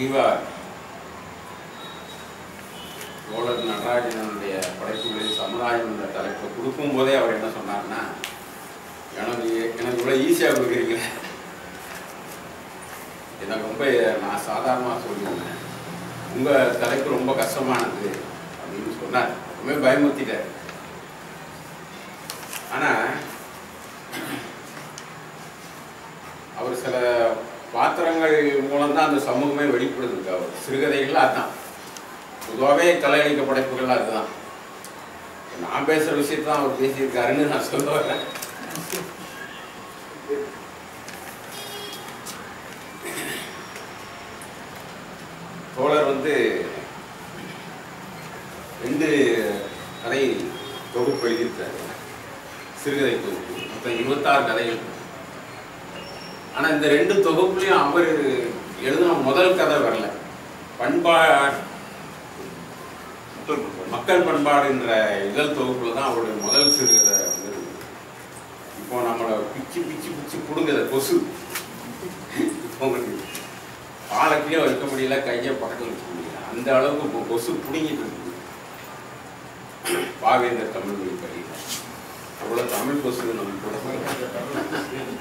ஜீவா தோழர் நடராஜனுடைய படைப்புகளில் சமுதாயம் என்ற தலைப்பை கொடுக்கும் போதே அவர் என்ன சொன்னார்னா எனக்கு எனக்கு இவ்வளோ ஈஸியாக கொடுக்குறீங்க எனக்கு ரொம்ப நான் சாதாரணமாக சொல்லுவேன் உங்கள் தலைப்பு ரொம்ப கஷ்டமானது அப்படின்னு சொன்னார் ரொம்ப பயமுறுத்திட்டார் ஆனால் அவர் சில பாத்திரங்கள் மூலம்தான் அந்த சமூகமே வெளிப்படுது அவர் சிறுகதைகள் அதுதான் பொதுவாகவே கலையளிக்க படைப்புகள் அதுதான் நான் பேசுகிற விஷயத்தை தான் அவர் பேசியிருக்காருன்னு நான் சொல்ல வரேன் தோழர் வந்து ரெண்டு கதை தொகுப்பு எழுதியிருக்காரு சிறுகதை தொகுப்பு மொத்தம் இருபத்தாறு கதைகள் ஆனா இந்த ரெண்டு தொகுப்புலையும் அவர் எழுதின முதல் கதை வரல பண்பா மக்கள் பண்பாடுன்ற இதழ் தொகுப்புல தான் அவருடைய முதல் சிறுகதை வந்து இப்போ நம்மளை பிச்சு பிச்சு பிச்சு பிடுங்குத கொசு இப்போ உங்களுக்கு பாலக்கையே வைக்க முடியல கையை பக்கத்தில் வைக்க முடியல அந்த அளவுக்கு இப்போ கொசு பிடுங்கிட்டு இருக்குது பாவேந்தர் தமிழ் மொழி பள்ளியில் அவ்வளோ தமிழ் கொசு நம்ம கூட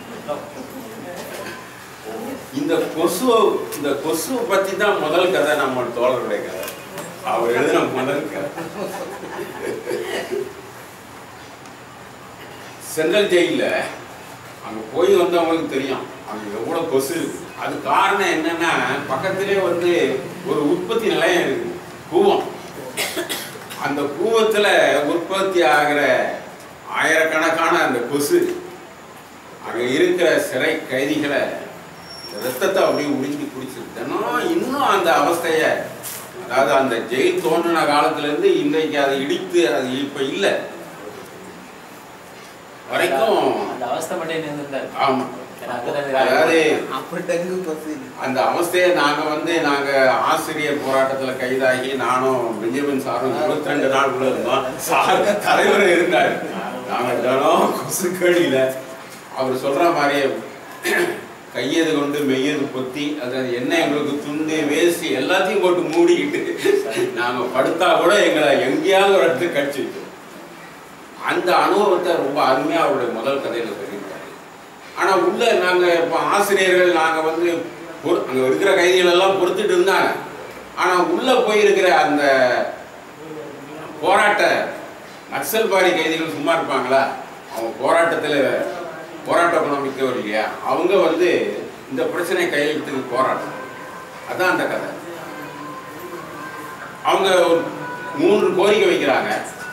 இந்த கொசு இந்த கொசுவை பத்தி தான் முதல் கதை நம்ம தோழருடைய கதை அவர் எழுதின முதல் கதை சென்ட்ரல் ஜெயில அங்க போய் வந்தவங்களுக்கு தெரியும் அங்க எவ்வளவு கொசு இருக்கு அது காரணம் என்னன்னா பக்கத்திலே வந்து ஒரு உற்பத்தி நிலையம் இருக்கு கூவம் அந்த கூவத்துல உற்பத்தி ஆகிற ஆயிரக்கணக்கான அந்த கொசு அங்க இருக்கிற சிறை கைதிகளை ரத்தத்தை அப்படியே உறிஞ்சி குடிச்சிருக்கு தினம் இன்னும் அந்த அவஸ்தைய அதாவது அந்த ஜெயில் தோன்றின காலத்துல இருந்து இன்றைக்கு அதை இடித்து அது இப்ப இல்லை வரைக்கும் அந்த அவஸ்தை மட்டும் இருந்திருந்தாரு ஆமா ஏன்னா அங்கதான் அதாவது அப்ப டெங்கு பசி அந்த அவஸ்தையை நாங்க வந்து நாங்க ஆசிரியர் போராட்டத்துல கைதாகி நானும் பெஞ்சமின் சாரும் இருபத்தி ரெண்டு நாள் உள்ள இருந்தோம் சார் தலைவர் இருந்தார் நாங்க தினம் கொசுக்கடியில அவர் சொல்ற மாதிரியே கையது கொண்டு மெய்யது பொத்தி அதாவது என்ன எங்களுக்கு துண்டு வேஸ்ட் எல்லாத்தையும் போட்டு மூடிக்கிட்டு நாங்க படுத்தா கூட எங்களை எங்கேயாவது ஒரு இடத்துக்கு கடிச்சு வைக்கும். அந்த அனுபவத்தை ரொம்ப அருமையா அவருடைய முதல் கதையில சொல்லியிருக்காரு ஆனா உள்ள நாங்க இப்போ ஆசிரியர்கள் நாங்க வந்து பொறு- அங்க இருக்கிற கைதிகள் எல்லாம் பொறுத்துட்டு இருந்தாங்க ஆனா உள்ள போயிருக்கிற அந்த போராட்ட நக்சல்பாரி கைதிகள் சும்மா இருப்பாங்களா அவங்க போராட்டத்துல போராட்ட குணம் மிக்கவர் இல்லையா அவங்க வந்து இந்த பிரச்சனை கையெழுத்துக்கு போராட்டம் அதான் அந்த கதை அவங்க ஒரு மூன்று கோரிக்கை வைக்கிறாங்க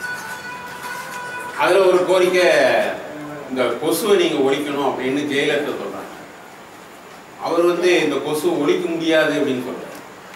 அதுல ஒரு கோரிக்கை இந்த கொசுவை நீங்க ஒழிக்கணும் அப்படின்னு ஜெயலலிதா சொல்றாங்க அவர் வந்து இந்த கொசு ஒழிக்க முடியாது அப்படின்னு சொல்றாரு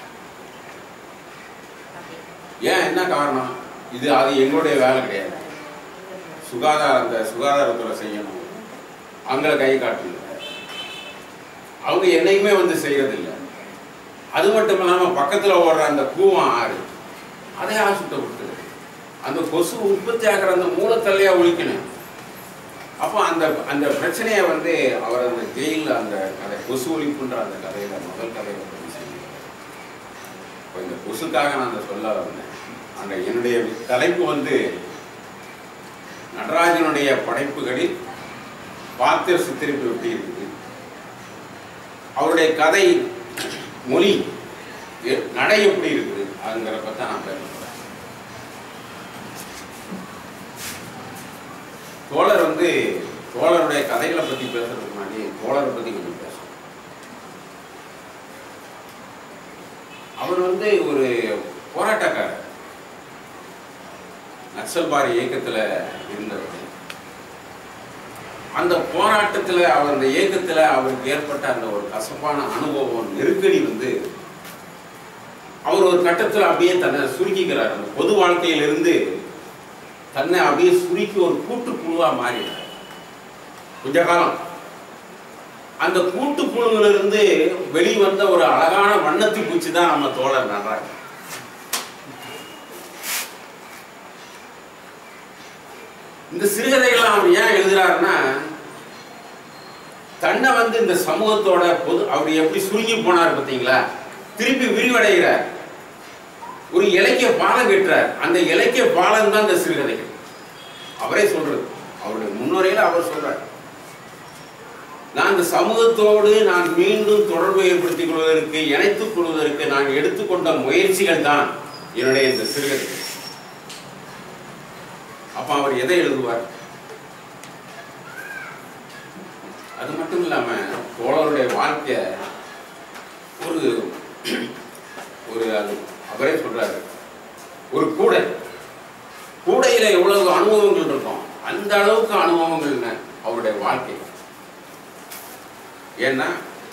ஏன் என்ன காரணம் இது அது எங்களுடைய வேலை கிடையாது சுகாதார அந்த சுகாதாரத்துறை செய்யணும் அவங்கள கை காட்டுங்க அவங்க என்னைக்குமே வந்து செய்யறதில்லை அது மட்டும் இல்லாம பக்கத்துல ஓடுற அந்த கூவம் ஆறு அதை யார் சுத்தப்படுத்துறது அந்த கொசு உற்பத்தி ஆகிற அந்த மூலத்தல்லையா ஒழிக்கணும் அப்போ அந்த அந்த பிரச்சனையை வந்து அவர் அந்த ஜெயிலில் அந்த கதை கொசு ஒழிப்புன்ற அந்த கதையில முதல் கதையில பதிவு செய்கிறார் இப்போ இந்த கொசுக்காக நான் அந்த சொல்ல வந்தேன் அந்த என்னுடைய தலைப்பு வந்து நடராஜனுடைய படைப்புகளில் பாத்திர சித்தரிப்பு எப்படி இருக்குது அவருடைய கதை மொழி எ- நடை எப்படி இருக்குது அதுங்கிற பற்றி நான் பேச போறேன் தோழர் வந்து தோழருடைய கதைகளை பற்றி பேசுறதுக்கு முன்னாடி தோழரை பற்றி கொஞ்சம் பேசணும் அவர் வந்து ஒரு போராட்டக்காரர் நக்சல்பாரி இயக்கத்தில் இருந்தவர் அந்த போராட்டத்தில் அவர் அந்த இயக்கத்தில் அவருக்கு ஏற்பட்ட அந்த ஒரு கசப்பான அனுபவம் நெருக்கடி வந்து அவர் ஒரு கட்டத்தில் அப்படியே தன்னை சுருக்கிக்கிறார் அந்த பொது வாழ்க்கையிலிருந்து தன்னை அப்படியே சுருக்கி ஒரு கூட்டுப்புழுவா மாறினார் கொஞ்ச காலம் அந்த கூட்டுப்புழுவிலிருந்து வெளிவந்த ஒரு அழகான வண்ணத்தி பூச்சி தான் நம்ம தோழர் நடுறாங்க இந்த சிறுகதைகள்லாம் அவர் ஏன் எழுதுறாருன்னா தன்னை வந்து இந்த சமூகத்தோட பொது அவர் எப்படி சுருங்கி போனார் பார்த்தீங்களா திருப்பி விரிவடைகிறார் ஒரு இலக்கிய பாலம் கட்டுறார் அந்த இலக்கிய பாலம் தான் இந்த சிறுகதைகள் அவரே சொல்றது அவருடைய முன்னுரையில அவர் சொல்றார் நான் இந்த சமூகத்தோடு நான் மீண்டும் தொடர்பு ஏற்படுத்திக் கொள்வதற்கு இணைத்துக் கொள்வதற்கு நான் எடுத்துக்கொண்ட முயற்சிகள் தான் என்னுடைய இந்த சிறுகதைகள் அப்ப அவர் எதை எழுதுவார் அது மட்டும் இல்லாம தோழருடைய வாழ்க்கை ஒரு ஒரு அது அவரே சொல்றாரு ஒரு கூடை கூடையில எவ்வளவு அனுபவங்கள் இருக்கும் அந்த அளவுக்கு அனுபவங்கள் என்ன அவருடைய வாழ்க்கை ஏன்னா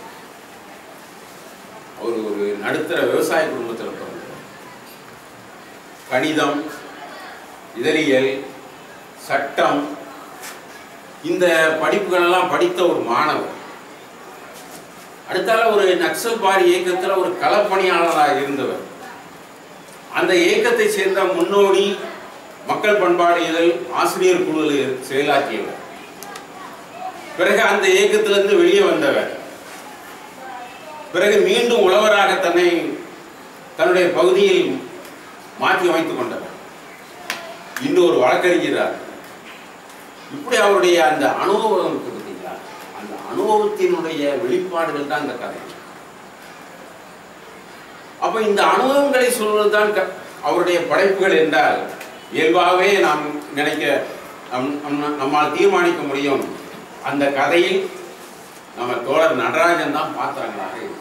அவர் ஒரு நடுத்தர விவசாய குடும்பத்தில் பிறந்தார் கணிதம் இதழியல் சட்டம் இந்த படிப்புகள் எல்லாம் படித்த ஒரு மாணவர் அடுத்தால ஒரு நக்சல் பாரி இயக்கத்தில் ஒரு களப்பணியாளராக இருந்தவர் அந்த இயக்கத்தை சேர்ந்த முன்னோடி மக்கள் பண்பாடு இதழ் ஆசிரியர் குழுவில் செயலாற்றியவர் பிறகு அந்த இயக்கத்திலிருந்து வெளியே வந்தவர் பிறகு மீண்டும் உழவராக தன்னை தன்னுடைய பகுதியில் மாற்றி அமைத்துக் கொண்டவர் இன்னும் ஒரு வழக்கறிஞரார் இப்படி அவருடைய அந்த அனுபவம் இருக்கு பார்த்தீங்களா அந்த அனுபவத்தினுடைய வெளிப்பாடுகள் தான் இந்த கதை அப்ப இந்த அனுபவங்களை சொல்வதுதான் க- அவருடைய படைப்புகள் என்றால் இயல்பாகவே நாம் நினைக்க நம்- நம்- நம்மால் தீர்மானிக்க முடியும் அந்த கதையில் நம்ம தோழர் நடராஜன் தான் பாத்திரங்களாக இருக்கிறார்.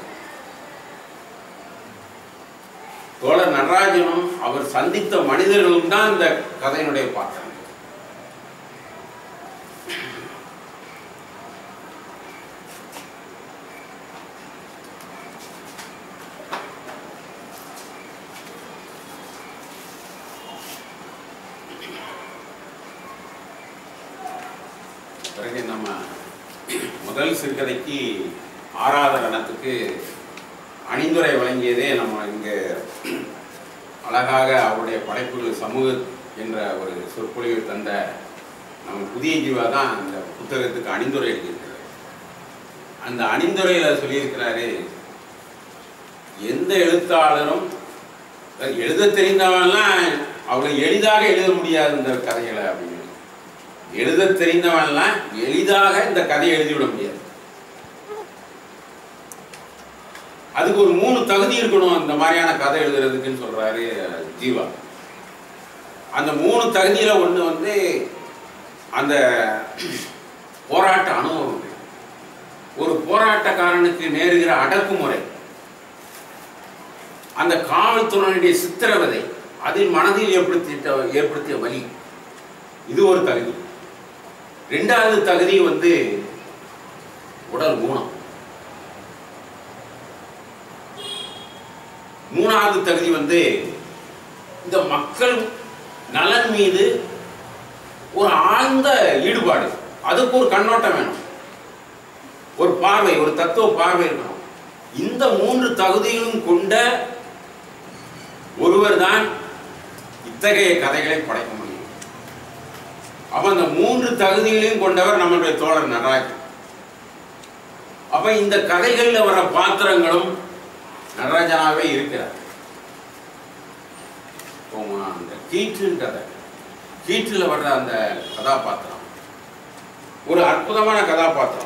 தோழர் நடராஜனும் அவர் சந்தித்த மனிதர்களும் தான் இந்த கதையினுடைய பாத்திரங்கள் பிறகு நம்ம முதல் சிறுகதைக்கு ஆராதனத்துக்கு அணிந்துரை வழங்கியதே நம்ம இங்கே அழகாக அவருடைய படைப்புகள் சமூக என்ற ஒரு சொற்பொழிவு தந்த நம்ம புதிய ஜீவா தான் அந்த புத்தகத்துக்கு அணிந்துரை எழுதியிருக்கிறார் அந்த அணிந்துரையில் சொல்லியிருக்கிறாரு எந்த எழுத்தாளரும் எழுத தெரிந்தவன்லாம் அவ்வளோ எளிதாக எழுத முடியாது இந்த கதைகளை அப்படின்னு எழுத தெரிந்தவன்லாம் எளிதாக இந்த கதையை எழுதிவிட முடியாது அதுக்கு ஒரு மூணு தகுதி இருக்கணும் இந்த மாதிரியான கதை எழுதுறதுக்குன்னு சொல்றாரு ஜீவா அந்த மூணு தகுதியில ஒண்ணு வந்து அந்த போராட்ட அனுபவம் இருக்கு. ஒரு போராட்டக்காரனுக்கு நேருகிற அடக்குமுறை அந்த காவல்துறையினுடைய சித்திரவதை அதில் மனதில் ஏற்படுத்திட்ட ஏற்படுத்திய வலி இது ஒரு தகுதி ரெண்டாவது தகுதி வந்து உடல் ஊனம் மூணாவது தகுதி வந்து இந்த மக்கள் நலன் மீது ஒரு ஆழ்ந்த ஈடுபாடு அதுக்கு ஒரு கண்ணோட்டம் வேணும் ஒரு பார்வை ஒரு தத்துவ பார்வை இருக்கணும் இந்த மூன்று தகுதிகளும் கொண்ட ஒருவர் தான் இத்தகைய கதைகளை படைக்க முடியும் அப்ப அந்த மூன்று தகுதிகளையும் கொண்டவர் நம்மளுடைய தோழர் நடராஜன் அப்ப இந்த கதைகள்ல வர பாத்திரங்களும் நடராஜனாவே இருக்கிறார் இப்போ அந்த கீற்றின் கதை கீற்றில் வர்ற அந்த கதாபாத்திரம் ஒரு அற்புதமான கதாபாத்திரம்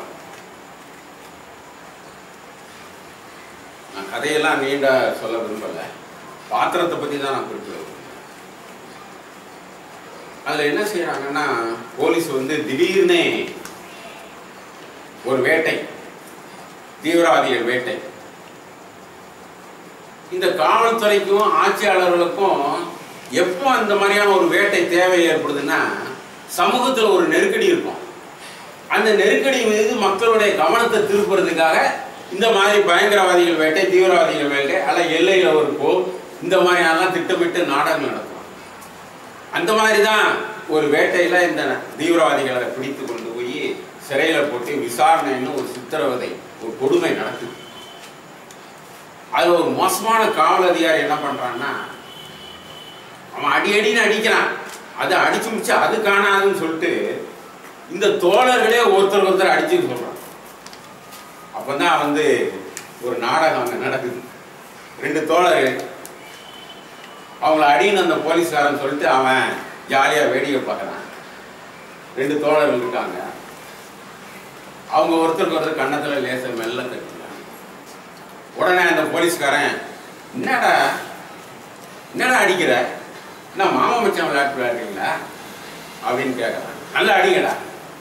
நான் கதையெல்லாம் நீண்ட சொல்ல விரும்பல பாத்திரத்தை பத்தி தான் நான் குறிப்பிட விரும்புறேன். அதுல என்ன செய்யறாங்கன்னா போலீஸ் வந்து திடீர்னு ஒரு வேட்டை தீவிரவாதிகள் வேட்டை இந்த காவல்துறைக்கும் ஆட்சியாளர்களுக்கும் எப்போ அந்த மாதிரியான ஒரு வேட்டை தேவை ஏற்படுதுன்னா சமூகத்துல ஒரு நெருக்கடி இருக்கும் அந்த நெருக்கடி மீது மக்களுடைய கவனத்தை திருப்புறதுக்காக இந்த மாதிரி பயங்கரவாதிகள் வேட்டை தீவிரவாதிகள் வேட்டை அல்ல எல்லையில ஒரு போர் இந்த மாதிரியெல்லாம் திட்டமிட்டு நாடகம் நடத்துவாங்க அந்த மாதிரி தான் ஒரு வேட்டையில இந்த தீவிரவாதிகளை பிடித்து கொண்டு போய் சிறையில போட்டு விசாரணைன்னு ஒரு சித்திரவதை ஒரு கொடுமை நடக்குது அதுல ஒரு மோசமான காவல் அதிகாரி என்ன பண்றான்னா அவன் அடி அடின்னு அடிக்கிறான் அதை அடிச்சு முடிச்சு அது காணாதுன்னு சொல்லிட்டு இந்த தோழர்களே ஒருத்தர் ஒருத்தர் அடிச்சுன்னு சொல்றான் அப்பதான் வந்து ஒரு நாடகம் அங்க நடக்குது ரெண்டு தோழர் அவங்கள அடின்னு அந்த போலீஸ்காரன் சொல்லிட்டு அவன் ஜாலியாக வேடிக்கை பார்க்குறான் ரெண்டு தோழர்கள் இருக்காங்க அவங்க ஒருத்தருக்கு ஒருத்தர் கன்னத்தில் லேச மெல்ல தட்டுறாங்க உடனே அந்த போலீஸ்காரன் என்னடா என்னடா அடிக்கிற என்ன மாமா மச்சான் விளையாட்டு விளையாடுறீங்களா அப்படின்னு கேட்குறான் நல்லா அடிங்கடா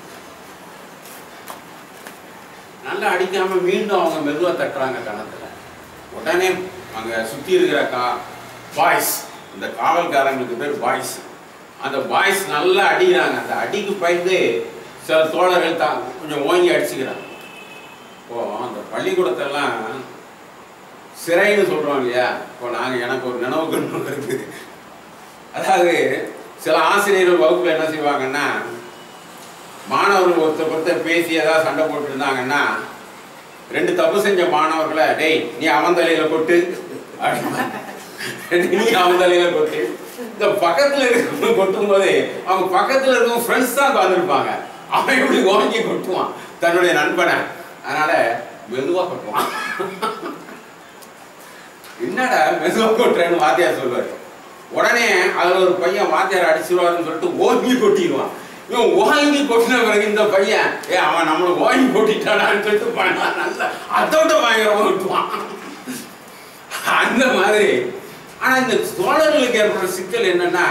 நல்லா அடிக்காம மீண்டும் அவங்க மெதுவா தட்டுறாங்க கணத்துல உடனே அங்க சுத்தி இருக்கிற கா பாய்ஸ் இந்த காவல்காரங்களுக்கு பேர் பாய்ஸ் அந்த பாய்ஸ் நல்லா அடிக்கிறாங்க அந்த அடிக்கு பயந்து சில தோழர்கள் தான் கொஞ்சம் ஓங்கி அடிச்சுக்கிறாங்க இப்போ அந்த பள்ளிக்கூடத்தெல்லாம் சிறைன்னு சொல்றோம் இல்லையா இப்போ நாங்க எனக்கு ஒரு நினைவு கண்ணு இருக்கு அதாவது சில ஆசிரியர்கள் வகுப்புல என்ன செய்வாங்கன்னா மாணவர்கள் ஒருத்தர் ஒருத்தர் பேசி ஏதாவது சண்டை போட்டு இருந்தாங்கன்னா ரெண்டு தப்பு செஞ்ச மாணவர்களை டேய் நீ அவன் தலையில கொட்டு அப்படின்னா, நீ அவன் தலையில கொட்டு இந்த பக்கத்துல இருக்கிறவங்க கொட்டும் போது அவங்க பக்கத்துல இருக்கவங்க ஃப்ரெண்ட்ஸ் தான் உட்காந்துருப்பாங்க அவன் இப்படி ஓங்கி கொட்டுவான் தன்னுடைய நண்பனை அதனால மெதுவா கொட்டுவான் என்னடா மெதுவா கொட்டுறேன்னு வாத்தியார் சொல்லுவாரு உடனே அதுல ஒரு பையன் வாத்தியார் அடிச்சிருவாருன்னு சொல்லிட்டு ஓங்கி கொட்டிடுவான் இவன் ஓங்கி கொட்டின பிறகு இந்த பையன் ஏ அவன் நம்மளை ஓங்கி கொட்டிட்டானான்னு சொல்லிட்டு பண்ணான் நல்லா அதோட பயங்கரமா விட்டுவான் அந்த மாதிரி ஆனா இந்த தோழர்களுக்கு ஏற்படுற சிக்கல் என்னன்னா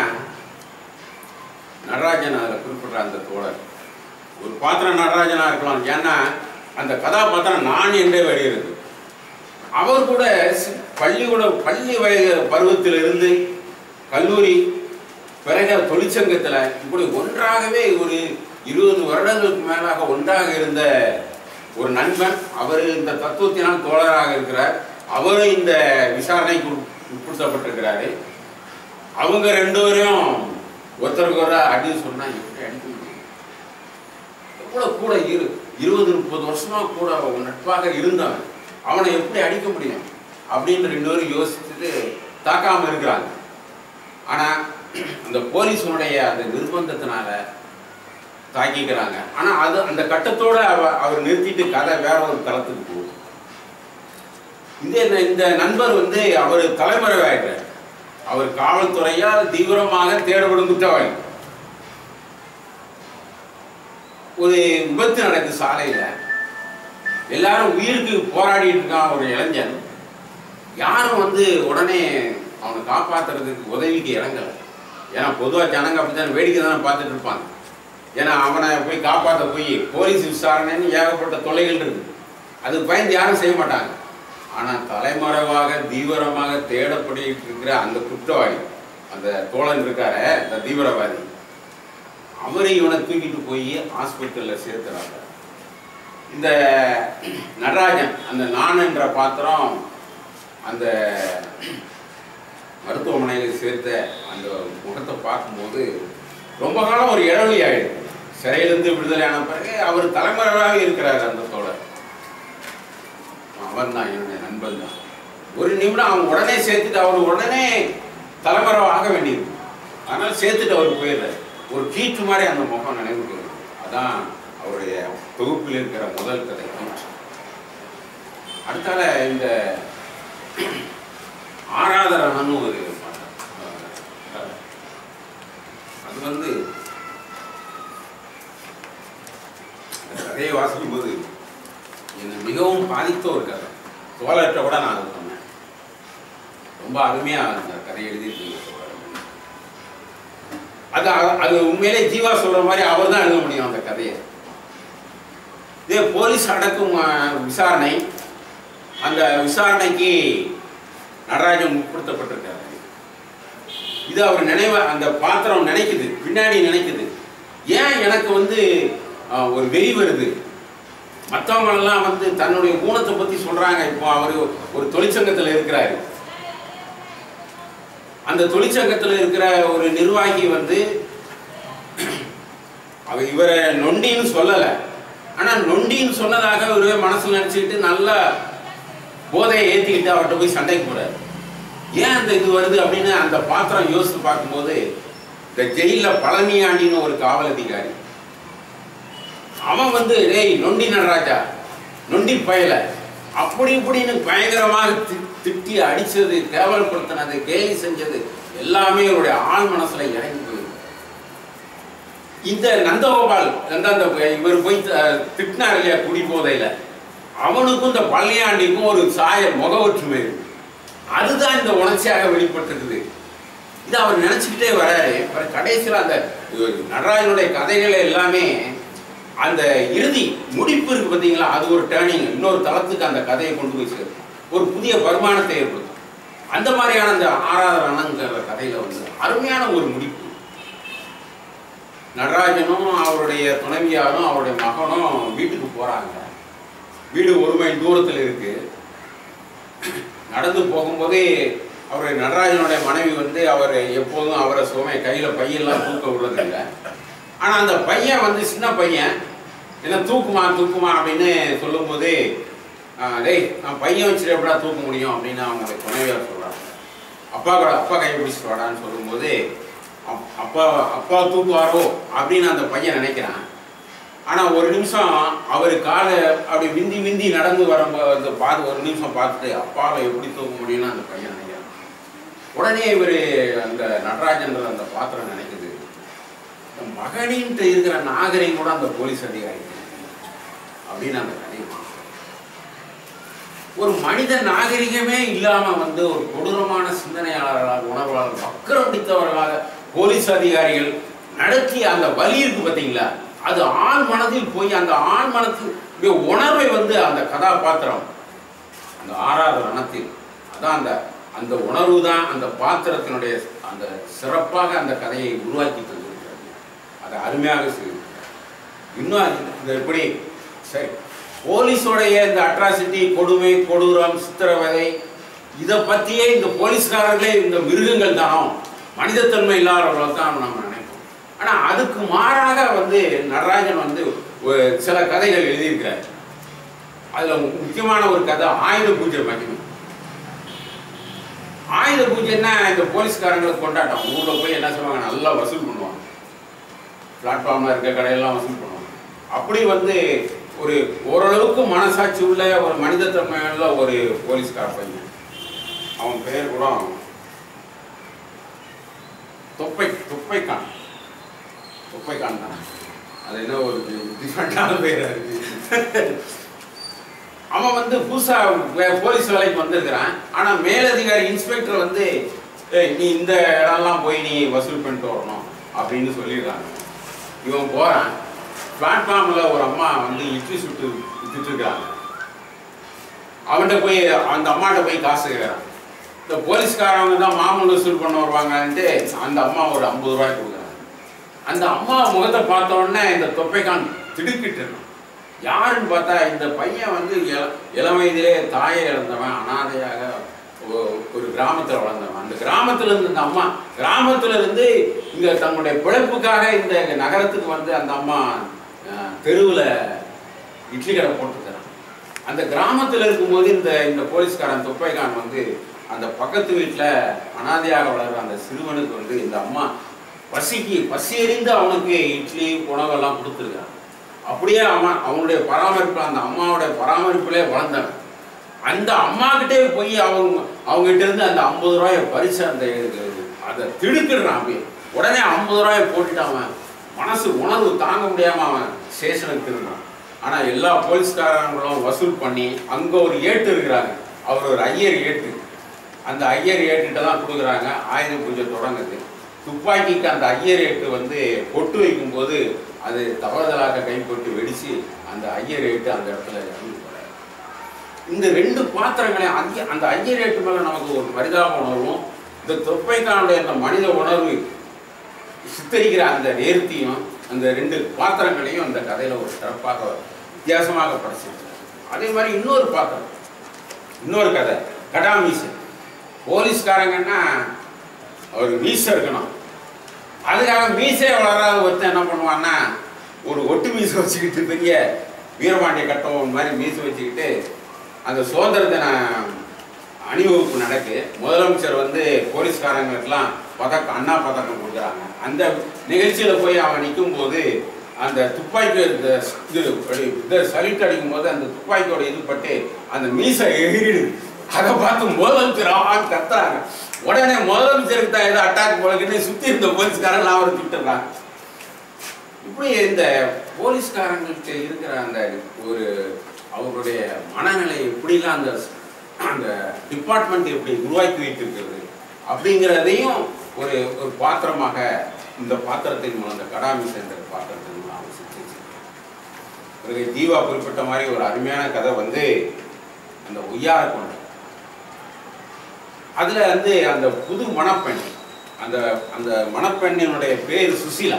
நடராஜன் அதில் குறிப்பிடுற அந்த தோழர் ஒரு பாத்திரம் நடராஜனா இருக்கலாம் ஏன்னா அந்த கதாபாத்திரம் நான் என்றே வருகிறது அவர் கூட சி- பள்ளிக்கூட பள்ளி வயது பருவத்திலிருந்து கல்லூரி பிறகு தொழிற்சங்கத்தில் இப்படி ஒன்றாகவே ஒரு இருபது வருடங்களுக்கு மேலாக ஒன்றாக இருந்த ஒரு நண்பன் அவர் இந்த தத்துவத்தினால் தோழராக இருக்கிறார் அவரும் இந்த விசாரணைக்கு உட்- உட்படுத்தப்பட்டிருக்கிறாரு அவங்க ரெண்டு பேரும் ஒருத்தருக்கு ஒரு அடி சொன்னா எப்படி அடிக்க முடியும் எவ்வளவு கூட இரு இருபது முப்பது வருஷமா கூட அவன் நட்பாக இருந்தவன் அவனை எப்படி அடிக்க முடியும் அப்படின்னு ரெண்டு பேரும் யோசிச்சுட்டு தாக்காம இருக்கிறாங்க ஆனா அந்த போலீஸுடைய அந்த நிர்பந்தத்தினால தாக்கிக்கிறாங்க ஆனா அது அந்த கட்டத்தோட அவ- அவர் நிறுத்திட்டு கதை வேற ஒரு தளத்துக்கு போகுது இந்த இந்த நண்பர் வந்து அவர் தலைமறைவாயிட்டார் அவர் காவல்துறையால் தீவிரமாக தேடப்படும் குற்றவாளி ஒரு விபத்து நடக்குது சாலையில எல்லாரும் உயிருக்கு போராடிட்டு இருக்கான் ஒரு இளைஞன் யாரும் வந்து உடனே அவனை காப்பாத்துறதுக்கு உதவிக்கு இறங்கல ஏன்னா பொதுவா ஜனங்க அப்படித்தான் வேடிக்கை தானே பார்த்துட்டு இருப்பாங்க ஏன்னா அவனை போய் காப்பாற்ற போய் போலீஸ் விசாரணைன்னு ஏகப்பட்ட தொலைகள் இருக்கு அதுக்கு பயந்து யாரும் செய்ய மாட்டாங்க ஆனா தலைமறைவாக தீவிரமாக தேடப்பட்டு இருக்கிற அந்த குற்றவாளி அந்த தோழன் இருக்காரே அந்த தீவிரவாதி அவரை இவனை தூக்கிட்டு போய் ஹாஸ்பிட்டலில் சேர்த்துறாங்க இந்த நடராஜன் அந்த நான் என்ற பாத்திரம் அந்த மருத்துவமனையில் சேர்த்த அந்த முகத்தை பார்க்கும்போது ரொம்ப காலம் ஒரு இழவழி ஆயிடுது சிறையிலிருந்து விடுதலையான பிறகு அவர் தலைமறைவாக இருக்கிறார் அந்த தோழர் அவன் தான் என்னுடைய நண்பன் தான் ஒரு நிமிடம் அவன் உடனே சேர்த்துட்டு அவர் உடனே தலைமறைவாக ஆக வேண்டியது அதனால சேர்த்துட்டு அவர் போயிடுறாரு ஒரு கீற்று மாதிரி அந்த முகம் நினைவுக்கு வருது. அதான் அவருடைய தொகுப்பில் இருக்கிற முதல் கதை கீற்று அடுத்தால இந்த ஆராதரன்னு ஒரு பாட்டு. அது வந்து அந்த கதையை வாசிக்கும் போது என்னை மிகவும் பாதித்த ஒரு கதை தோழர்கிட்ட கூட நான் அது சொன்னேன் ரொம்ப அருமையா அந்த கதை எழுதிட்டு அது அ- அது உண்மையிலே ஜீவா சொல்ற மாதிரி அவர் தான் எழுத முடியும் அந்த கதையை இதே போலீஸ் அடக்கும் அ, விசாரணை அந்த விசாரணைக்கு நடராஜன் உட்படுத்தப்பட்டிருக்காரு இது அவர் நினைவ அந்த பாத்திரம் நினைக்குது பின்னாடி நினைக்குது ஏன் எனக்கு வந்து அ, ஒரு வெறி வருது மற்றவங்க எல்லாம் வந்து தன்னுடைய ஊனத்தை பத்தி சொல்றாங்க இப்போ அவர் ஒரு தொழிற்சங்கத்தில் இருக்கிறாரு அந்த தொழிற்சங்கத்தில் இருக்கிற ஒரு நிர்வாகி வந்து அவ இவரை நொண்டின்னு சொல்லல ஆனா நொண்டின்னு சொன்னதாக இவரு மனசுல நினைச்சுக்கிட்டு நல்லா போதையை ஏத்திக்கிட்டு அவர்கிட்ட போய் சண்டைக்கு போறாரு ஏன் அந்த இது வருது அப்படின்னு அந்த பாத்திரம் யோசித்து பார்க்கும்போது இந்த ஜெயில பழனியாண்டின்னு ஒரு காவல் அதிகாரி அவன் வந்து டேய் நொண்டி நடராஜா நொண்டி பயல அப்படி இப்படின்னு பயங்கரமாக தி- திட்டி அடிச்சது கேவலப்படுத்தினது கேலி செஞ்சது எல்லாமே இவருடைய ஆள் மனசுல இறங்கி போயிருக்கு இந்த நந்தகோபால் அந்த அந்த இவர் போய் த- திட்டினார் இல்லையா குடி போதையில அவனுக்கும் இந்த பள்ளியாண்டிக்கும் ஒரு சாய முக ஒற்றுமை இருக்கு அதுதான் இந்த உணர்ச்சியாக வெளிப்பட்டிருக்குது இது அவர் நினைச்சுக்கிட்டே வராரு அப்புறம் கடைசியில் அந்த அஹ், நடராஜனுடைய கதைகளை எல்லாமே அந்த இறுதி முடிப்பு இருக்கு பார்த்தீங்களா அது ஒரு டேர்னிங் இன்னொரு தளத்துக்கு அந்த கதையை கொண்டு போய் சேர்க்கும் ஒரு புதிய வருமானத்தை ஏற்படுத்தும் அந்த மாதிரியான அந்த ஆராதனங்கிற கதையில வந்து அருமையான ஒரு முடிப்பு நடராஜனும் அவருடைய துணைவியாரும் அவருடைய மகனும் வீட்டுக்கு போறாங்க வீடு ஒரு மைல் தூரத்தில் இருக்கு நடந்து போகும்போதே அவர் நடராஜனுடைய மனைவி வந்து அவர் எப்போதும் அவரை சுமை கையில் பையெல்லாம் தூக்க விடுறதில்லை ஆனால் அந்த பையன் வந்து சின்ன பையன் என்ன தூக்குமா தூக்குமா அப்படின்னு சொல்லும்போது "ஆ, டேய் நான் பையன் வச்சுட்டு எப்படா தூக்க முடியும் அப்படின்னு அவங்க துணைவியார் சொல்கிறாங்க அப்பா கூட அப்பா கை பிடிச்சிட்டு வாடான்னு சொல்லும்போது அப்- அப்பா அப்பா தூக்குவாரோ அப்படின்னு அந்த பையன் நினைக்கிறான் ஆனால் ஒரு நிமிஷம் அவர் காலை அப்படி விந்தி விந்தி நடந்து வரும்போது அந்த பார்த்து ஒரு நிமிஷம் பார்த்துட்டு அப்பாவை எப்படி தூக்க முடியும்னு அந்த பையன் நினைக்கிறான் உடனே இவர் அந்த நடராஜன்ற அந்த பாத்திரம் நினைக்குது இந்த மகனின்ட்டு இருக்கிற நாகரிகம் கூட அந்த போலீஸ் அதிகாரி அப்படின்னு அந்த கதையை பார்க்கிறோம். ஒரு மனித நாகரிகமே இல்லாம வந்து ஒரு கொடூரமான சிந்தனையாளர்களாக உணர்வாளர்கள் வக்கரம் பிடித்தவர்களாக போலீஸ் அதிகாரிகள் நடத்திய அந்த வலி இருக்கு பார்த்தீங்களா அது ஆண் மனதில் போய் அந்த ஆண் மனத்தின் உணர்வை வந்து அந்த கதாபாத்திரம் அந்த ஆறாவது ரணத்தில் அதான் அந்த அந்த உணர்வு தான் அந்த பாத்திரத்தினுடைய அந்த சிறப்பாக அந்த கதையை உருவாக்கி தந்திருக்கிறது அதை அருமையாக செய்திருக்கிறார் இன்னும் அது- இந்த எப்படி சரி போலீஸோடைய இந்த அட்ராசிட்டி கொடுமை கொடூரம் சித்திரவதை இதை பற்றியே இந்த போலீஸ்காரர்களே இந்த மிருகங்கள் தானோ மனிதத்தன்மை இல்லாதவர்கள் தான் நம்ம நினைப்போம் ஆனால் அதுக்கு மாறாக வந்து நடராஜன் வந்து ஒரு சில கதைகள் எழுதியிருக்கிறார் அதில் முக்கியமான ஒரு கதை ஆயுத பூஜை மகிமை ஆயுத பூஜைன்னா இந்த போலீஸ்காரங்களுக்கு கொண்டாட்டம் ஊரில் போய் என்ன செய்வாங்க நல்லா வசூல் பண்ணுவாங்க பிளாட்ஃபார்மில் இருக்க கடையெல்லாம் வசூல் பண்ணுவாங்க அப்படி வந்து ஒரு ஓரளவுக்கு மனசாட்சி உள்ள ஒரு மனிதத்தன்மை உள்ள ஒரு போலீஸ்கார பையன் அவன் பெயர் கூட தொப்பை தொப்பைக்கான் தொப்பைக்கான் தான் அது என்ன ஒரு டிஃப்ரெண்டான பேரா இருக்கு அவன் வந்து புதுசா வே- போலீஸ் வேலைக்கு வந்திருக்கிறான் ஆனா மேலதிகாரி இன்ஸ்பெக்டர் வந்து "ஏய், நீ இந்த இடம்லாம் போய் நீ வசூல் பண்ணிட்டு வரணும் அப்படின்னு சொல்லிடுறாங்க இவன் போறான் பிளாட்ஃபார்ம்ல ஒரு அம்மா வந்து இட்லி சுட்டு வித்துட்டு இருக்காங்க அவன்கிட்ட போய் அந்த அம்மாட்ட போய் காசு கேட்குறான் இந்த போலீஸ்காரவங்க தான் மாமூல் வசூல் பண்ண வருவாங்கன்ட்டு அந்த அம்மா ஒரு ஐம்பது ரூபாய் கொடுக்குறாங்க அந்த அம்மா முகத்தை பார்த்த உடனே இந்த தொப்பைக்கான் திடுக்கிட்டு இருக்கான். யாருன்னு பார்த்தா இந்த பையன் வந்து இள- இளம் வயதிலே தாயை இழந்தவன் அனாதையாக ஒ- ஒரு கிராமத்தில் வளர்ந்தவன் அந்த கிராமத்துல இருந்து இந்த அம்மா கிராமத்துல இருந்து இங்க தன்னுடைய பிழைப்புக்காக இந்த நகரத்துக்கு வந்து அந்த அம்மா தெருவில் இட்லி கடை போட்டுருக்கிறான் அந்த கிராமத்தில் இருக்கும்போது இந்த இந்த போலீஸ்காரன் தொப்பைக்கான் வந்து அந்த பக்கத்து வீட்டில் அனாதையாக வளர்ற அந்த சிறுவனுக்கு வந்து இந்த அம்மா பசிக்கு பசி எறிந்து அவனுக்கு இட்லி உணவெல்லாம் கொடுத்துருக்கான் அப்படியே அவன் அவனுடைய பராமரிப்பு அந்த அம்மாவுடைய பராமரிப்பிலே வளர்ந்தவன் அந்த அம்மா கிட்டே போய் அவங்க அவங்க கிட்ட இருந்து அந்த ஐம்பது ரூபாயை பறிச்சு அந்த அதை திடுக்கிடுறான் அப்படியே உடனே ஐம்பது ரூபாயை போட்டுட்டு அவன் மனசு உணர்வு தாங்க முடியாம அவன் ஸ்டேஷனுக்கு திரும்பினான் ஆனா எல்லா போலீஸ்காரங்களும் வசூல் பண்ணி அங்க ஒரு ஏட்டு இருக்கிறாங்க அவர் ஒரு ஐயர் ஏட்டு அந்த ஐயர் ஏட்டுகிட்ட தான் கொடுக்குறாங்க ஆயுத பூஜை தொடங்குது துப்பாக்கிக்கு அந்த ஐயர் ஏட்டு வந்து பொட்டு வைக்கும்போது அது தவறுதலாக கைப்பட்டு வெடிச்சு அந்த ஐயர் ஏட்டு அந்த இடத்துல இறந்து போறாரு. இந்த ரெண்டு பாத்திரங்களையும் ஐய அந்த ஐயர் ஏட்டு மேல நமக்கு ஒரு பரிதாப உணர்வும் இந்த தொப்பைக்கானுடைய அந்த மனித உணர்வு சித்தரிக்கிற அந்த நேர்த்தியும் அந்த ரெண்டு பாத்திரங்களையும் அந்த கதையில ஒரு சிறப்பாக வித்தியாசமாக படைச்சிருக்காரு அதே மாதிரி இன்னொரு பாத்திரம் இன்னொரு கதை கடா மீசை போலீஸ்காரங்கன்னா அவர் மீசை இருக்கணும் அதுக்காக மீசை வளராத ஒருத்தன் என்ன பண்ணுவான்னா ஒரு ஒட்டு மீசை வச்சுக்கிட்டு பெரிய வீரபாண்டிய கட்டவன் மாதிரி மீசை வச்சுக்கிட்டு அந்த சுதந்திர தின அணிவகுப்பு நடக்கு முதலமைச்சர் வந்து போலீஸ்காரங்களுக்கெல்லாம் பதக்கம் அண்ணா பதக்கம் கொடுக்குறாங்க அந்த நிகழ்ச்சியில் போய் அவன் நிற்கும் போது அந்த துப்பாக்கி இந்த இது அப்படி இதை சலிட்டு அடிக்கும் போது அந்த துப்பாக்கியோட இது பட்டு அந்த மீசை எகிரிடுது அதை பார்த்து முதலமைச்சர் ஆன்னு கத்துறாங்க உடனே முதலமைச்சருக்கு தான் ஏதோ அட்டாக் போலக்குன்னு சுத்தி இருந்த போலீஸ்காரங்க நான் ஒரு திட்டுறாங்க இப்படி இந்த போலீஸ்காரங்களுக்கு இருக்கிற அந்த ஒரு அவர்களுடைய மனநிலை எப்படிலாம் அந்த அந்த டிபார்ட்மெண்ட் எப்படி உருவாக்கி வைத்திருக்கிறது அப்படிங்கிறதையும் ஒரு ஒரு பாத்திரமாக இந்த பாத்திரத்தின் மூலம் அந்த கடாமி சேர்ந்த பாத்திரத்தின் மூலம் அவங்க சித்தரிச்சிருக்காங்க. பிறகு ஜீவா குறிப்பிட்ட மாதிரி ஒரு அருமையான கதை வந்து அந்த ஒய்யார கொண்டு அதுல வந்து அந்த புது மணப்பெண் அந்த அந்த மணப்பெண்ணினுடைய பேர் சுசீலா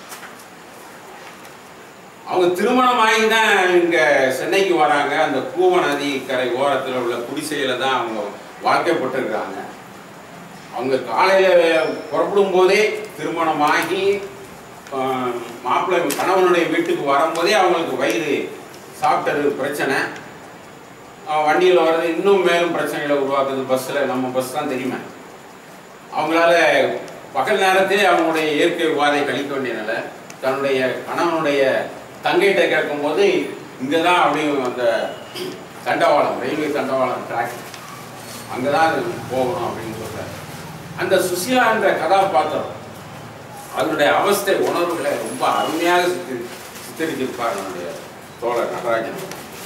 அவங்க திருமணமாகி தான் இங்க சென்னைக்கு வராங்க அந்த கூவ நதி கரை ஓரத்தில் உள்ள குடிசையில தான் அவங்க வாழ்க்கைப்பட்டிருக்கிறாங்க அவங்க காலையில புறப்படும் போதே திருமணமாகி ஆஹ், மாப்பிள்ளை கணவனுடைய வீட்டுக்கு வரும்போதே அவங்களுக்கு வயிறு சாப்பிட்டது பிரச்சனை ஆஹ், வண்டியில் வர்றது இன்னும் மேலும் பிரச்சனைகளை உருவாக்குது பஸ்ஸில் நம்ம பஸ் தான் தெரியுமே அவங்களால பகல் நேரத்திலே அவங்களுடைய இயற்கை உபாதை கழிக்க வேண்டிய நிலை தன்னுடைய கணவனுடைய தங்கைகிட்ட கேட்கும்போது இங்கே தான் அப்படியும் அந்த தண்டவாளம் ரயில்வே தண்டவாளம் ட்ராக் அங்கே தான் அது போகணும் அப்படின்னு சொல்றாரு அந்த சுசீலா என்ற கதாபாத்திரம் அதனுடைய அவஸ்தை உணர்வுகளை ரொம்ப அருமையாக சித்தரி சித்தரிச்சிருப்பார் நம்முடைய தோழர் நடராஜன்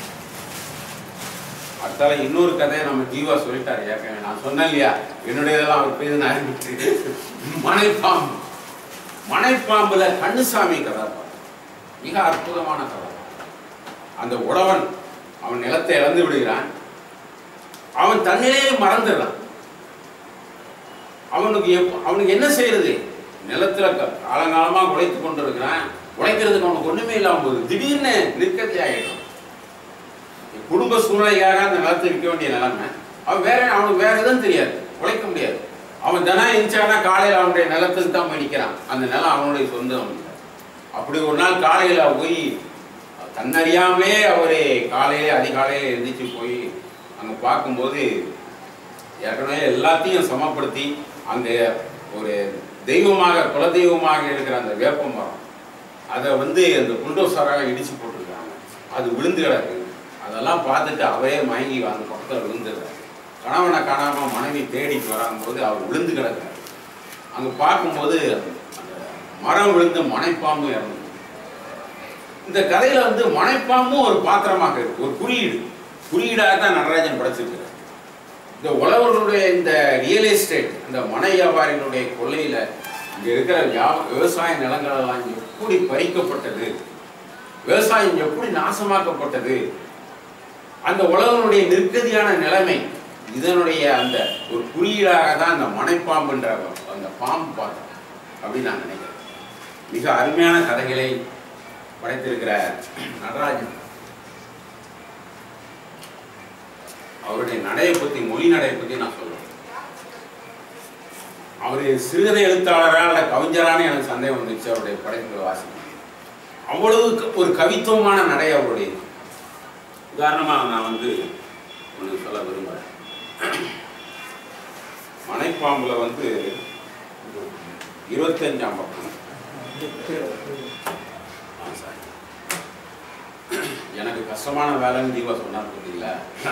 அடுத்தால இன்னொரு கதையை நம்ம ஜீவா சொல்லிட்டாரு ஏற்கனவே நான் சொன்னேன் இல்லையா என்னுடையதெல்லாம் அவர் பேர் ஆரம்பிச்சு மனைப்பாம்பு மனைப்பாம்புல கண்ணுசாமி கதாபாத்திரம் மிக அற்புதமான கதை அந்த உழவன் அவன் நிலத்தை இழந்து விடுகிறான் அவன் தன்னிலேயே மறந்துடுறான் அவனுக்கு எப்ப அவனுக்கு என்ன செய்யறது நிலத்துல க- காலங்காலமா உழைத்து கொண்டு இருக்கிறான் உழைக்கிறதுக்கு அவனுக்கு ஒண்ணுமே இல்லாம போகுது திடீர்னு நிற்கதி ஆகிடும் குடும்ப சூழ்நிலைக்காக அந்த நிலத்தை விற்க வேண்டிய நிலைமை அவன் வேற அவனுக்கு வேற எதுவும் தெரியாது உழைக்க முடியாது அவன் தினம் இருந்துச்சானா காலையில் அவனுடைய நிலத்துக்கு தான் போய் நிற்கிறான் அந்த நிலம் அவனுடைய சொந்தம் இல்லை. அப்படி ஒரு நாள் காலையில போய் தன்னறியாமலே அவரு காலையிலே அதிகாலையில எந்திரிச்சு போய் அங்க பார்க்கும்போது ஏற்கனவே எல்லாத்தையும் சமப்படுத்தி அங்க ஒரு தெய்வமாக குலதெய்வமாக இருக்கிற அந்த வேப்ப மரம் அதை வந்து அந்த புல்டோசராக இடிச்சு போட்டிருக்காங்க அது விழுந்து கிடக்கு அதெல்லாம் பார்த்துட்டு அவரே மயங்கி அந்த பக்கத்தில் விழுந்துடுறாரு கணவனை காணாம மனைவி தேடிட்டு வரும்போது அவர் விழுந்து கிடக்கிறார் அங்க பார்க்கும்போது அந்த மரம் விழுந்து மனைப்பாம்பு இறந்து இந்த கதையில வந்து மனைப்பாம்பும் ஒரு பாத்திரமாக இருக்கு ஒரு குறியீடு குறியீடாக தான் நடராஜன் படைச்சிருக்கிறார் இந்த உழவர்களுடைய இந்த ரியல் எஸ்டேட் இந்த மனை வியாபாரிகளுடைய கொள்ளையில இங்க இருக்கிற வியா- விவசாய நிலங்கள் எல்லாம் எப்படி பறிக்கப்பட்டது விவசாயம் எப்படி நாசமாக்கப்பட்டது அந்த உலகனுடைய நிற்கதியான நிலைமை இதனுடைய அந்த ஒரு குறியீடாக தான் அந்த மனைப்பாம்புன்ற அந்த பாம்பு பார்த்தோம் அப்படின்னு நான் நினைக்கிறேன் மிக அருமையான கதைகளை படைத்திருக்கிற நடராஜன் அவருடைய நடையை பத்தி மொழி நடையை பத்தி நான் சொல்றேன் அவரு சிறுகதை எழுத்தாளரா இல்ல கவிஞரான்னு எனக்கு சந்தேகம் வந்துச்சு அவருடைய படைப்புகளை வாசிக்கும் அவ்வளவு க- ஒரு கவித்துவமான நடை அவருடைய உதாரணமா நான் வந்து ஒன்று சொல்ல விரும்புகிறேன் மனைப்பாம்புல வந்து இருபத்தஞ்சாம் பக்கம் ஆ, sorry. எனக்கு கஷ்டமான வேலைன்னு தீபா சொன்னார் பார்த்தீங்களா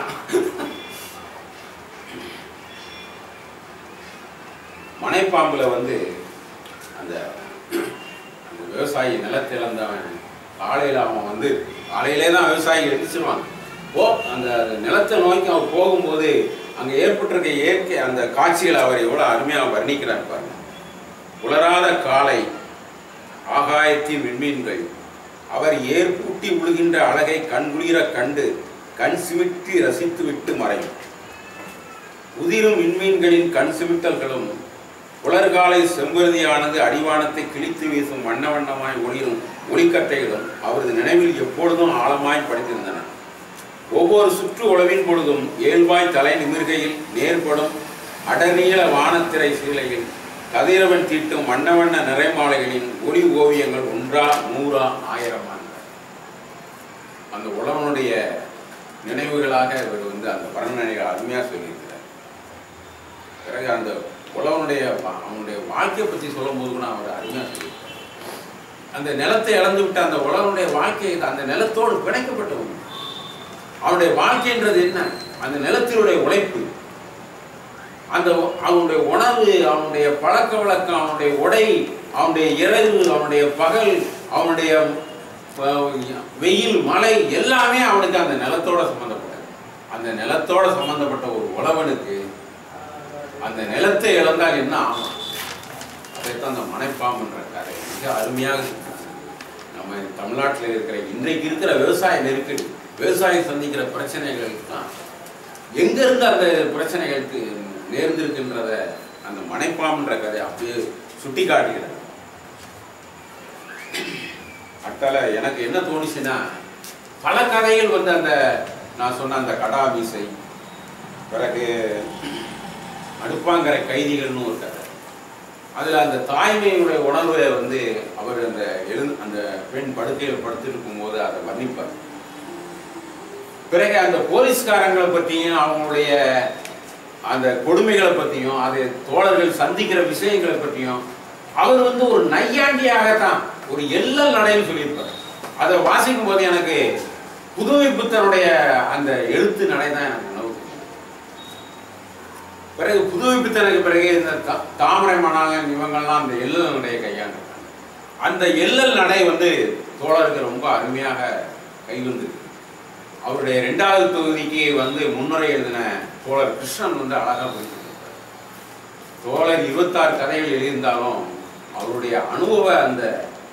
மனைப்பாம்புல வந்து அந்த அந்த விவசாயி நிலத்தை இழந்தவன் காலையில் அவன் வந்து காலையிலே தான் விவசாயி எரிச்சிருவான் ஓ அந்த நிலத்தை நோக்கி அவன் போகும்போது அங்கே ஏற்பட்டிருக்க இயற்கை அந்த காட்சிகளை அவர் எவ்வளோ அருமையாக வர்ணிக்கிறார் பாருங்க உலராத காலை ஆகாயத்தின் விண்மீன்கள் அவர் ஏற்பூட்டி விழுகின்ற அழகை கண்குளிர கண்டு கண் சிமிட்டி ரசித்து விட்டு மறையும் உதிரும் விண்மீன்களின் கண் சிமிட்டல்களும் உலர்காலை செம்பருதியானது அடிவானத்தை கிழித்து வீசும் வண்ண வண்ணமாய் ஒளிரும் ஒளிக்கட்டைகளும் அவரது நினைவில் எப்பொழுதும் ஆழமாய் படித்திருந்தன ஒவ்வொரு சுற்று உழவின் பொழுதும் இயல்பாய் தலை நிமிர்கையில் நேர்படும் அடநீள வானத்திரை சீலையில் கதிரவன் தீட்டும் வண்ண வண்ண நிறைமாலைகளின் ஒளி ஓவியங்கள் ஒன்றா நூறா ஆயிரமா அந்த உழவனுடைய நினைவுகளாக இவர் வந்து அந்த வர்ணனைகள் அருமையாக சொல்லியிருக்கிறார் பிறகு அந்த உழவனுடைய வா- அவனுடைய வாழ்க்கையை பற்றி சொல்லும்போது கூட அவர் அருமையாக சொல்லியிருக்கார் அந்த நிலத்தை இழந்து விட்ட அந்த உழவனுடைய வாழ்க்கை அந்த நிலத்தோடு பிணைக்கப்பட்டவன் அவனுடைய வாழ்க்கைன்றது என்ன அந்த நிலத்தினுடைய உழைப்பு அந்த அவனுடைய உணவு அவனுடைய பழக்க வழக்கம் அவனுடைய உடை அவனுடைய இரவு அவனுடைய பகல் அவனுடைய அஹ், வெயில் மழை எல்லாமே அவனுக்கு அந்த நிலத்தோட சம்பந்தப்பட்டது அந்த நிலத்தோட சம்பந்தப்பட்ட ஒரு உழவனுக்கு அந்த நிலத்தை இழந்தால் என்ன ஆகும் அதைத்தான் அந்த மனைப்பாம்புன்ற கதை மிக அருமையாக சொல்றாங்க. நம்ம தமிழ்நாட்டில் இருக்கிற இன்றைக்கு இருக்கிற விவசாய நெருக்கடி விவசாயம் சந்திக்கிற பிரச்சனைகளுக்கு தான் எங்க இருந்து அந்த பிரச்சனைகளுக்கு நேர்ந்திருக்கின்றத அந்த மனைப்பாம்புன்ற கதை அப்படியே சுட்டி காட்டுகிறது அட்டால எனக்கு என்ன தோணுச்சுன்னா பல கதைகள் வந்து அந்த நான் சொன்ன அந்த கடாமீசை பிறகு அடுப்பாங்கரை கைதிகள்னு ஒரு கதை அதுல அந்த தாய்மையுடைய உணர்வை வந்து அவர் அந்த எழு அந்த பெண் படுக்கையில் படுத்திருக்கும் போது அதை வர்ணிப்பார் பிறகு அந்த போலீஸ்காரங்களை பற்றியும் அவங்களுடைய அந்த கொடுமைகளை பற்றியும் அதை தோழர்கள் சந்திக்கிற விஷயங்களை பற்றியும் அவர் வந்து ஒரு நையாண்டியாகத்தான் ஒரு எல்லல் நடைன்னு சொல்லியிருப்பார் அதை வாசிக்கும் போது எனக்கு புதுமை புத்தனுடைய அந்த எழுத்து நடை தான் எனக்கு உணவு பிறகு புதுமை பித்தனுக்கு பிறகு இந்த தா- தாமரை மணாலன் இவங்கெல்லாம் அந்த எல்லல் நடையை கையாண்டிருக்காங்க அந்த எல்லல் நடை வந்து தோழருக்கு ரொம்ப அருமையாக கைவந்து அவருடைய ரெண்டாவது தொகுதிக்கு வந்து முன்னுரை எழுதின தோழர் கிருஷ்ணன் வந்து அழகா போயிட்டு தோழர் இருபத்தாறு கதைகள் எழுதியிருந்தாலும் அவருடைய அனுபவ அந்த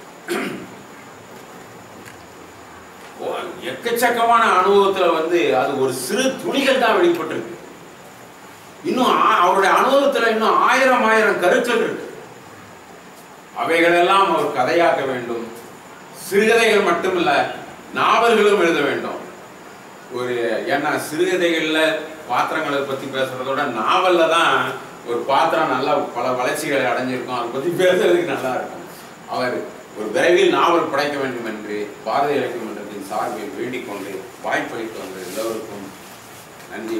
ஓ, எக்கச்சக்கமான அனுபவத்துல வந்து அது ஒரு சிறு துளிகள் தான் வெளிப்பட்டிருக்கு இன்னும் ஆ- அவருடைய அனுபவத்துல இன்னும் ஆயிரம் ஆயிரம் கருக்கள் இருக்கு அவைகளெல்லாம் அவர் கதையாக்க வேண்டும் சிறுகதைகள் மட்டுமில்ல நாவல்களும் எழுத வேண்டும் ஒரு ஏன்னா சிறுகதைகள்ல பாத்திரங்களை பத்தி பேசுறதோட நாவல்ல தான் ஒரு பாத்திரம் நல்லா பல வளர்ச்சிகளை அடைஞ்சிருக்கும் அதை பத்தி பேசுறதுக்கு நல்லா இருக்கும் அவர் ஒரு விரைவில் நாவல் படைக்க வேண்டும் என்று பாரதிய இலக்கிய மன்றத்தின் சார்பில் வேண்டிக் கொண்டு வாய்ப்பளித்து வந்த எல்லோருக்கும் நன்றி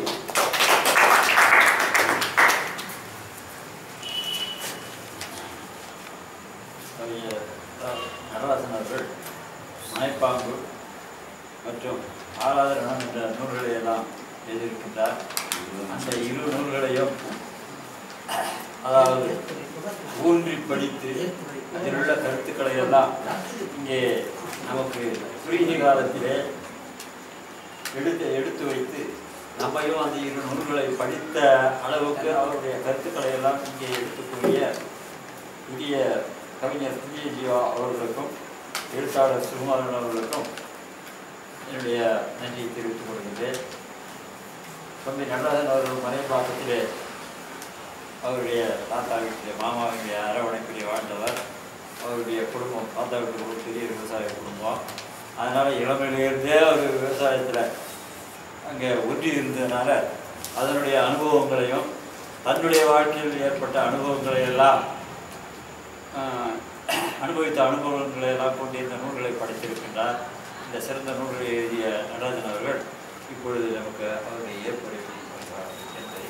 கவிஞர் நடராசன் அவர்கள் மலைப்பாம்பு மற்றும் ஆராதனம் என்ற நூல்களை எல்லாம் எழுதியிருக்கின்றார் அந்த இரு நூல்களையும் அதாவது ஊன்றி படித்து அதில் உள்ள கருத்துக்களை எல்லாம் இங்கே நமக்கு குறுகிய காலத்திலே எடுத்து எடுத்து வைத்து நம்மையும் அந்த இரு நூல்களை படித்த அளவுக்கு அவருடைய கருத்துக்களை எல்லாம் இங்கே எடுத்துக்கூடிய புதிய கவிஞர் புதிய ஜீவா அவர்களுக்கும் எழுத்தாளர் சுகுமாரன் அவர்களுக்கும் என்னுடைய நன்றியை தெரிவித்துக் கொள்கின்றேன் தம்பி நடராஜன் அவர்கள் மலைப்பாக்கத்திலே அவருடைய தாத்தா வீட்டிலே மாமா வீட்டிலே அரவணைப்பிலே வாழ்ந்தவர் அவருடைய குடும்பம் தாத்தா வீட்டு ஒரு பெரிய விவசாய குடும்பம் அதனால் இளமையிலிருந்தே அவர் விவசாயத்தில் அங்கே ஒன்றி இருந்ததுனால அதனுடைய அனுபவங்களையும் தன்னுடைய வாழ்க்கையில் ஏற்பட்ட அனுபவங்களை எல்லாம் ஆஹ், அனுபவித்த அனுபவங்களை எல்லாம் கொண்டு இந்த நூல்களை படைத்திருக்கின்றார் இந்த சிறந்த நூல்களை எழுதிய நடராஜன் அவர்கள் இப்பொழுது நமக்கு அவருடைய ஏற்புரை கொடுக்கின்றார் என்பதை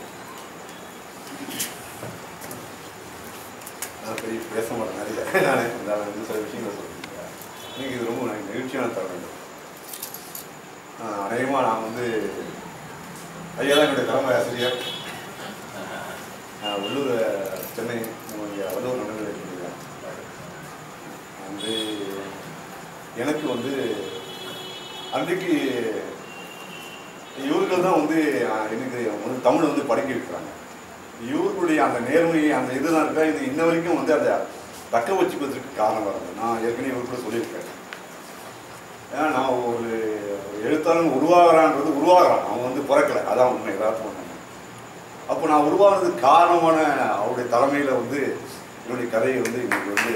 நான் பெரிய பேச மாட்டேன் நிறைய நான் இருந்தாலும் வந்து சில விஷயங்கள் சொல்லியிருக்கேன் எனக்கு இது ரொம்ப எனக்கு நெகிழ்ச்சியான தருணம் அநேகமாக நான் வந்து ஐயா தான் என்னுடைய தலைமை ஆசிரியர் நான் உள்ளூர் சென்னை நம்முடைய வல்லூர் நடுநிலை சொல்லியிருக்கேன் வந்து எனக்கு வந்து அன்றைக்கு இவர்கள் தான் வந்து அஹ், எனக்கு வந்து தமிழ் வந்து படிக்க வைக்கிறாங்க இவர்களுடைய அந்த நேர்மை அந்த இதுதான் இருக்கா இது இன்ன வரைக்கும் வந்து அதை தக்க வச்சுப்பதற்கு காரணம் வருது நான் ஏற்கனவே இவர் கூட சொல்லியிருக்கேன் ஏன்னா நான் ஒரு ஒரு எழுத்தாளன் உருவாகிறான்றது உருவாகிறான் அவன் வந்து பிறக்கல அதான் உண்மை யதார்த்தம் உண்மை அப்போ நான் உருவானதுக்கு காரணமான அவருடைய தலைமையில் வந்து என்னுடைய கதையை வந்து இன்னைக்கு வந்து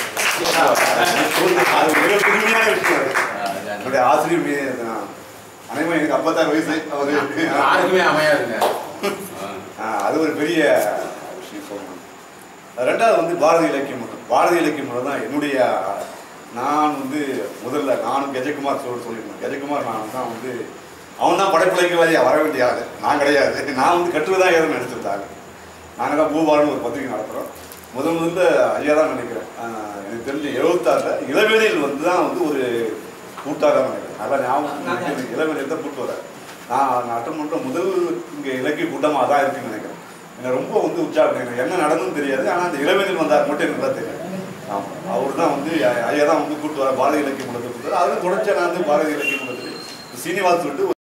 அது மிக பெருமையான விஷயம் அது. என்னுடைய ஆசிரியர் மீது நான் அனைவரும் எனக்கு ஐம்பத்தாறு வயசு அவர் யாருக்குமே அமையாதுங்க ஆ, அது ஒரு பெரிய விஷயம் சொல்லணும் ரெண்டாவது வந்து பாரதி இலக்கியம் மன்றம் பாரதி இலக்கியம் மன்றம் தான் என்னுடைய நான் வந்து முதல்ல நானும் கஜகுமார் சொல்ல சொல்லியிருந்தேன் கஜகுமார் நான் தான் வந்து அவன் தான் படைப்புழைக்கவாதியா வர வேண்டிய ஆளு நான் கிடையாது நான் வந்து கட்டுவதான் ஏதும் நினைச்சிருந்தாங்க நாங்கள் தான் பூபாலன்னு ஒரு பத்திரிகை நடத்துகிறோம் முதல் முதல்ல ஐயா தான் நினைக்கிறேன் ஆ, எனக்கு தெரிஞ்ச எழுபத்தாறில் இளவேளையில் வந்து தான் வந்து ஒரு கூட்டாதான் நினைக்கிறேன் நல்லா ஞாபகம் இருக்கு. எனக்கு இளவெளியில் தான் கூட்டு வரேன் நான் அட்டன் பண்ணுற முதல் இங்கே இலக்கிய கூட்டமாக தான் இருக்குன்னு நினைக்கிறேன் எனக்கு ரொம்ப வந்து உற்சாகம் எனக்கு என்ன நடந்துன்னு தெரியாது ஆனால் அந்த இளவெளியில் வந்தார் மட்டும் எனக்கு நல்லா தெரியும் ஆமாம் அவர் தான் வந்து ஐயா தான் வந்து கூட்டு வர பாரதிய இலக்கிய மன்றத்தை கூட்டு வர அதுவும் தொடர்ச்சியாக நான் வந்து பாரதிய இலக்கிய மன்றத்தில் சீனிவாஸ் சொல்லிட்டு